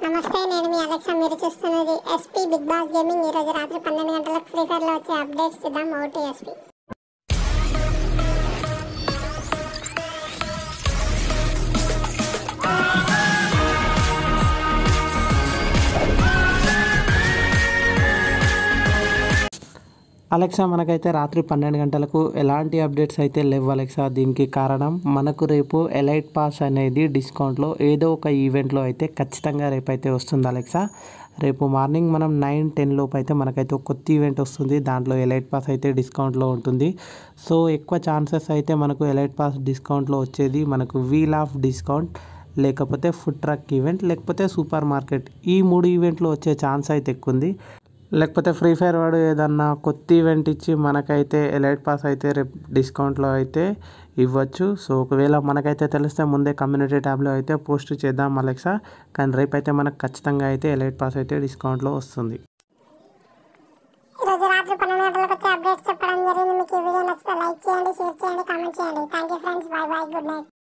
నమస్తే నేను మీ అలెక్సా మీరు చూస్తున్నది ఎస్పీ బిగ్ బాస్ గేమింగ్ ఈ రోజు రాత్రి పన్నెండు గంటలకు ఫ్రీ ఫైర్ లో వచ్చే అప్డేట్స్ చూద్దాం ఓటీ ఎస్పీ అలెక్సా మనకైతే రాత్రి పన్నెండు గంటలకు ఎలాంటి అప్డేట్స్ అయితే లేవు అలెక్సా దీనికి కారణం మనకు రేపు ఎలైట్ పాస్ అనేది డిస్కౌంట్లో ఏదో ఒక ఈవెంట్లో అయితే ఖచ్చితంగా రేపు అయితే వస్తుంది అలెక్సా రేపు మార్నింగ్ మనం నైన్ టెన్ లోపు అయితే మనకైతే ఒక కొత్త ఈవెంట్ వస్తుంది దాంట్లో ఎలైట్ పాస్ అయితే డిస్కౌంట్లో ఉంటుంది సో ఎక్కువ ఛాన్సెస్ అయితే మనకు ఎలైట్ పాస్ డిస్కౌంట్లో వచ్చేది మనకు వీల్ ఆఫ్ డిస్కౌంట్ లేకపోతే ఫుడ్ ట్రక్ ఈవెంట్ లేకపోతే సూపర్ మార్కెట్ ఈ మూడు ఈవెంట్లు వచ్చే ఛాన్స్ అయితే ఎక్కువ ఉంది లేకపోతే ఫ్రీ ఫైర్ వాడు ఏదన్నా కొత్త ఈవెంట్ ఇచ్చి మనకైతే ఎలైట్ పాస్ అయితే రేపు డిస్కౌంట్లో అయితే ఇవ్వచ్చు సో ఒకవేళ మనకైతే తెలిస్తే ముందే కమ్యూనిటీ ట్యాబ్లో అయితే పోస్ట్ చేద్దాం అలెక్సా కానీ రేపు అయితే మనకు ఖచ్చితంగా అయితే ఎలైట్ పాస్ అయితే డిస్కౌంట్లో వస్తుంది ఈ రోజు రాత్రి పన్నెండు గంటలకు వచ్చే అప్డేట్స్ చెప్పడం జరిగింది మీకు ఈ వీడియో నచ్చితే లైక్ చేయండి షేర్ చేయండి కామెంట్ చేయండి thank you friends bye bye good night